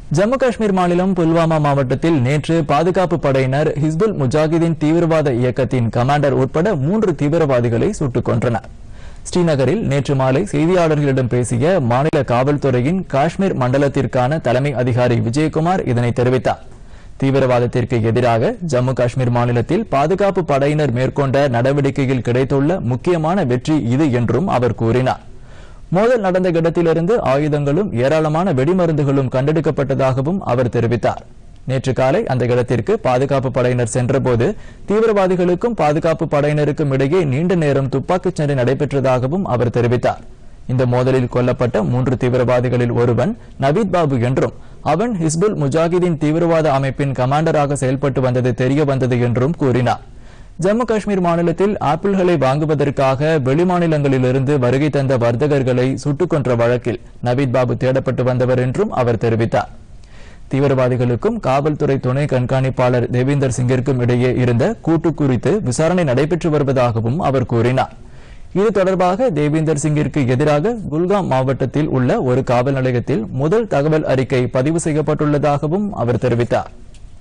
ஜம்மு காஷ்மீர் மாநிலம் புல்வாமா மாவட்டத்தில் நேற்று பாதுகாப்பு படையினர் ஹிஸ்புல் முஜாஹிதீன் தீவிரவாத இயக்கத்தின் கமாண்டர் உட்பட மூன்று தீவிரவாதிகளை சுட்டுக் கொன்றனர் ஸ்ரீநகரில் நேற்று மாலை செய்தியாளர்களிடம் பேசிய மாநில காவல்துறையின் காஷ்மீர் மண்டலத்திற்கான தலைமை அதிகாரி விஜயகுமார் இதனை தெரிவித்தார் தீவிரவாதத்திற்கு எதிராக ஜம்மு காஷ்மீர் மாநிலத்தில் பாதுகாப்பு படையினர் மேற்கொண்ட நடவடிக்கையில் கிடைத்துள்ள முக்கியமான வெற்றி இது என்றும் அவர் கூறினார் மோதல் நடந்த இடத்திலிருந்து ஆயுதங்களும் ஏராளமான வெடிமருந்துகளும் கண்டெடுக்கப்பட்டதாகவும் அவர் தெரிவித்தார் நேற்று காலை அந்த இடத்திற்கு பாதுகாப்பு படையினர் சென்றபோது தீவிரவாதிகளுக்கும் பாதுகாப்பு படையினருக்கும் இடையே நீண்ட நேரம் துப்பாக்கிச் சண்டை நடைபெற்றதாகவும் அவர் தெரிவித்தார் இந்த மோதலில் கொல்லப்பட்ட மூன்று தீவிரவாதிகளில் ஒருவன் நவீத் பாபு என்றும் அவன் ஹிஸ்புல் முஜாஹிதீன் தீவிரவாத அமைப்பின் கமாண்டராக செயல்பட்டு வந்தது தெரிய வந்தது என்றும் கூறினார் ஜம்மு காஷ்மீர் மாநிலத்தில் ஆப்பிள்களை வாங்குவதற்காக வெளிமாநிலங்களிலிருந்து வருகை தந்த வர்த்தகர்களை சுட்டுக் கொன்ற வழக்கில் நவீத் பாபு தேடப்பட்டு வந்தவர் என்றும் அவர் தெரிவித்தார் தீவிரவாதிகளுக்கும் காவல்துறை துணை கண்காணிப்பாளர் தேவிந்தர் சிங்கிற்கும் இடையே இருந்த கூட்டு குறித்து விசாரணை நடைபெற்று வருவதாகவும் அவர் கூறினார் இது தொடர்பாக தேவிந்தர் சிங்கிற்கு எதிராக குல்காம் மாவட்டத்தில் உள்ள ஒரு காவல் நிலையத்தில் முதல் தகவல் அறிக்கை பதிவு செய்யப்பட்டுள்ளதாகவும் அவர் தெரிவித்தார்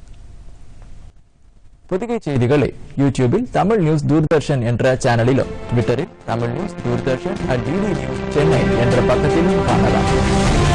புதிய செய்திகளை யூடியூபில் தமிழ் நியூஸ் தூர்தர்ஷன் என்ற சேனலிலும் ட்விட்டரில் Tamil news Doordarshan at DD news Chennai என்ற பக்கத்திலும் காணலாம்